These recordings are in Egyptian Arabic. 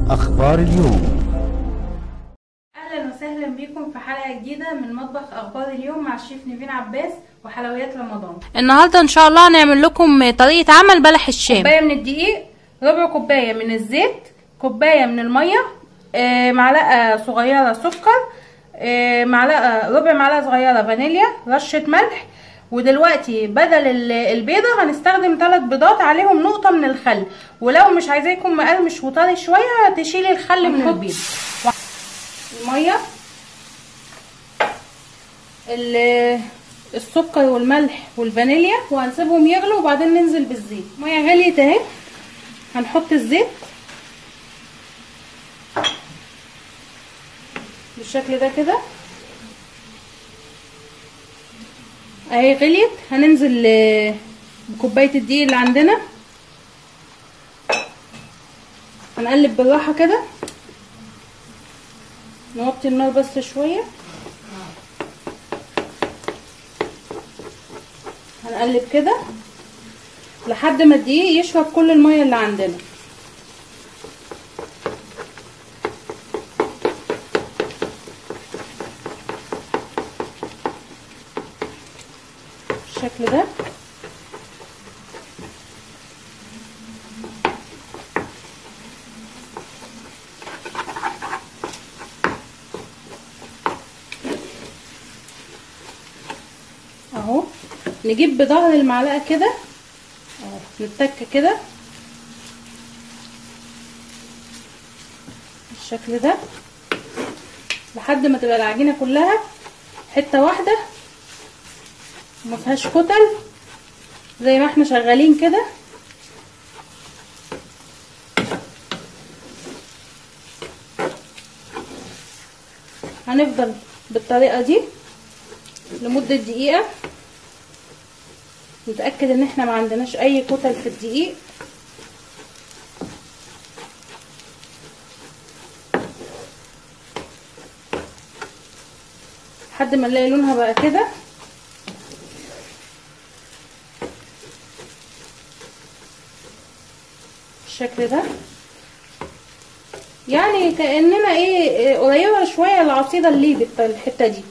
أخبار اليوم اهلا وسهلا بيكم في حلقه جديده من مطبخ اخبار اليوم مع الشيف نيفين عباس وحلويات رمضان النهارده ان شاء الله هنعمل لكم طريقه عمل بلح الشام كوبايه من الدقيق ربع كوبايه من الزيت كوبايه من الميه آه، معلقه صغيره سكر آه، معلقه ربع معلقه صغيره فانيليا رشه ملح ودلوقتي بدل ال- البيضه هنستخدم ثلاث بيضات عليهم نقطه من الخل ولو مش عايزاه يكون مقرمش وطري شويه تشيلي الخل من البيض الميه ال- السكر والملح والفانيليا وهنسيبهم يغلوا وبعدين ننزل بالزيت ميه غليت اهي هنحط الزيت بالشكل ده كده اهي غليت هننزل آه، بكوبايه الدقيق اللي عندنا هنقلب بالراحه كده نوطي النار بس شويه هنقلب كده لحد ما الدقيق يشرب كل الميه اللي عندنا بالشكل ده اهو نجيب بظهر المعلقه كده اهو نتك كده بالشكل ده لحد ما تبقى العجينه كلها حته واحده ما فيهاش كتل زي ما احنا شغالين كده هنفضل بالطريقه دي لمده دقيقه نتاكد ان احنا ما عندناش اي كتل في الدقيق لحد ما نلاقي لونها بقى كده بالشكل ده يعني كاننا ايه إيه قريبه شويه العصيده الليبي بتاع الحته دي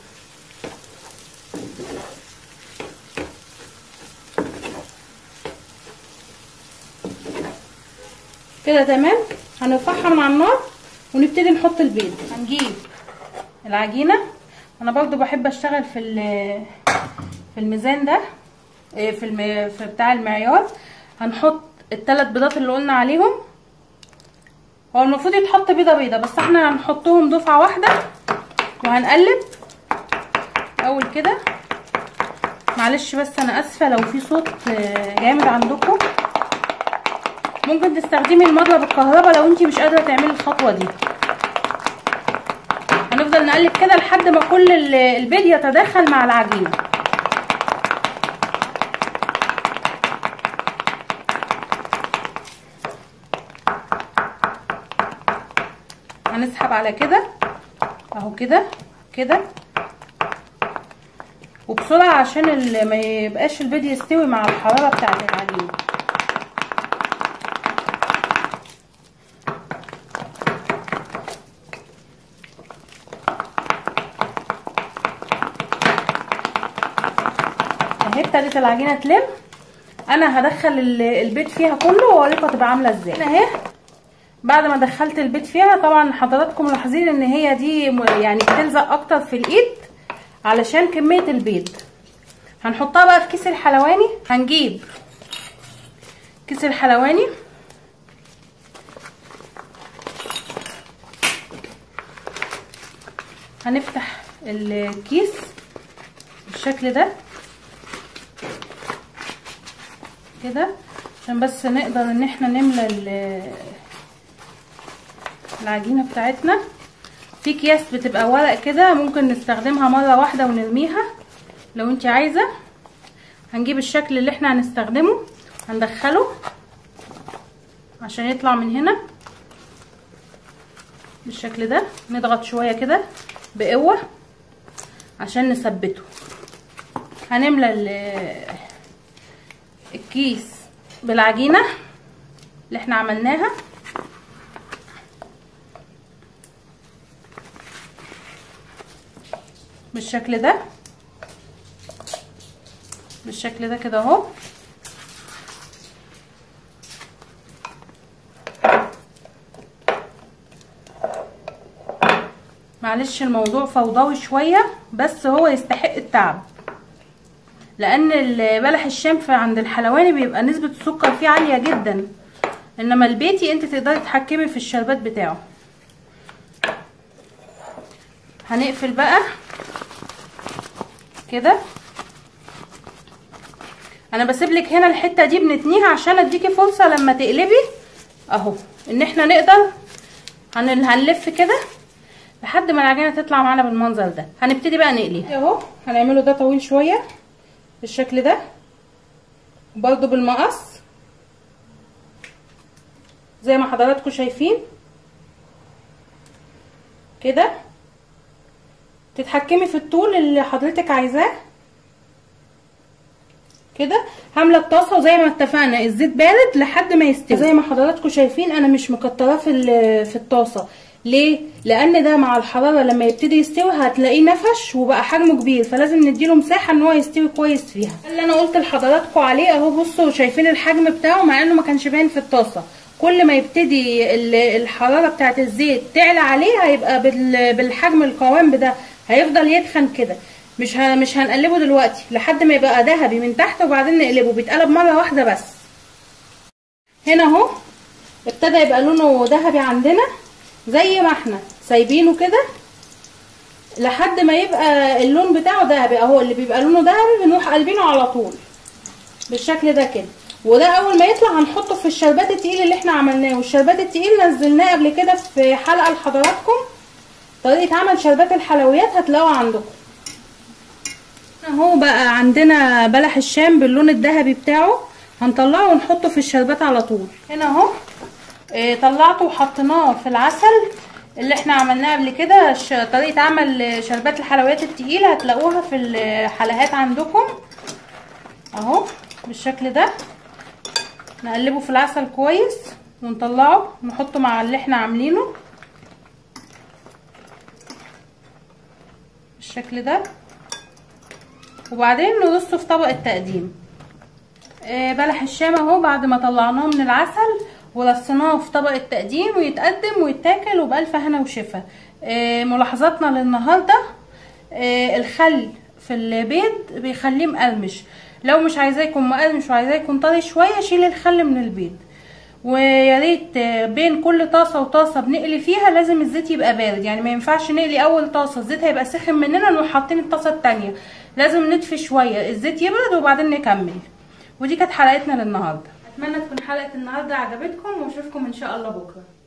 كده تمام هنرفعها من على النار ونبتدي نحط البيض هنجيب العجينه انا برضو بحب اشتغل في ال- في الميزان ده إيه، في الم... في بتاع المعيار هنحط الثلاث بيضات اللي قلنا عليهم هو المفروض يتحط بيضه بيضه بس احنا هنحطهم دفعه واحده وهنقلب اول كده معلش بس انا اسفه لو في صوت آه، جامد عندكم ممكن تستخدمي المضرب الكهرباء لو انتي مش قادره تعملي الخطوه دي هنفضل نقلب كده لحد ما كل ال- البيض يتداخل مع العجينه هنسحب على كده اهو كده كده وبسرعه عشان ال- ما يبقاش البيض يستوي مع الحراره بتاعه العجينه اهي ابتدت العجينه تلم انا هدخل ال- البيض فيها كله واوريكم هتبقى عامله ازاي هنا اهي بعد ما دخلت البيض فيها طبعا حضراتكم ملاحظين ان هي دي م- يعني بتلزق اكتر في الايد علشان كميه البيض هنحطها بقى في كيس الحلواني هنجيب كيس الحلواني هنفتح الكيس بالشكل ده كده عشان بس نقدر ان احنا نملى ال- العجينه بتاعتنا في اكياس بتبقى ورق كده ممكن نستخدمها مره واحده ونرميها لو انت عايزه هنجيب الشكل اللي احنا هنستخدمه هندخله عشان يطلع من هنا بالشكل ده نضغط شويه كده بقوه عشان نثبته هنملى ال- الكيس بالعجينه اللي احنا عملناها بالشكل ده بالشكل ده كده اهو معلش الموضوع فوضوي شويه بس هو يستحق التعب لان بلح الشام في عند الحلواني بيبقى نسبه السكر فيه عاليه جدا انما البيتي انت تقدري تتحكمي في الشربات بتاعه هنقفل بقى كده انا بسيب لك هنا الحته دي بنتنيها عشان اديكي فرصه لما تقلبي اهو ان احنا نقدر هن- هنلف كده لحد ما العجينه تطلع معانا بالمنظر ده هنبتدي بقى نقلي اهو هنعمله ده طويل شويه بالشكل ده برضو بالمقص زي ما حضراتكم شايفين كده تتحكمي في الطول اللي حضرتك عايزاه كده هامله الطاسه وزي ما اتفقنا الزيت بارد لحد ما يستوي زي ما حضراتكم شايفين انا مش مكتراه في ال- في الطاسه ليه لان ده مع الحراره لما يبتدي يستوي هتلاقيه نفش وبقى حجمه كبير فلازم نديله مساحه ان هو يستوي كويس فيها اللي انا قلت لحضراتكم عليه اهو بصوا شايفين الحجم بتاعه مع انه ما كانش باين في الطاسه كل ما يبتدي ال- الحراره بتاعه الزيت تعلى عليه هيبقى بال- بالحجم القوام ده هيفضل يتخن كده مش ه... مش هنقلبه دلوقتي لحد ما يبقى ذهبي من تحت وبعدين نقلبه بيتقلب مره واحده بس هنا اهو ابتدى يبقى لونه ذهبي عندنا زي ما احنا سايبينه كده لحد ما يبقى اللون بتاعه ذهبي اهو اللي بيبقى لونه ذهبي بنروح قلبينه على طول بالشكل ده كده وده اول ما يطلع هنحطه في الشربات التقيل اللي احنا عملناه والشربات التقيل نزلناه قبل كده في حلقه لحضراتكم طريقه عمل شربات الحلويات هتلاقوها عندكم اهو بقى عندنا بلح الشام باللون الذهبي بتاعه هنطلعه ونحطه في الشربات على طول هنا اهو إيه طلعته وحطيناه في العسل اللي احنا عملناه قبل كده ش- طريقه عمل شربات الحلويات التقيله هتلاقوها في الحلقات عندكم اهو بالشكل ده نقلبه في العسل كويس ونطلعه نحطه مع اللي احنا عاملينه بالشكل ده وبعدين نرصه في طبق التقديم آه، بلح الشام اهو بعد ما طلعناه من العسل ورصيناه في طبق التقديم ويتقدم ويتاكل وبألف هنا وشفا آه، ملاحظاتنا للنهارده آه، الخل في البيض بيخليه مقرمش لو مش عايزاه يكون مقرمش وعايزاه يكون طري شويه شيل الخل من البيض ويا ريت آه، بين كل طاسه وطاسه بنقلي فيها لازم الزيت يبقى بارد يعني ما ينفعش نقلي اول طاسه الزيت هيبقى سخن مننا نروح حاطين الطاسه التانية لازم نطفي شويه الزيت يبرد وبعدين نكمل ودي كانت حلقتنا للنهارده اتمنى تكون حلقه النهارده عجبتكم واشوفكم ان شاء الله بكره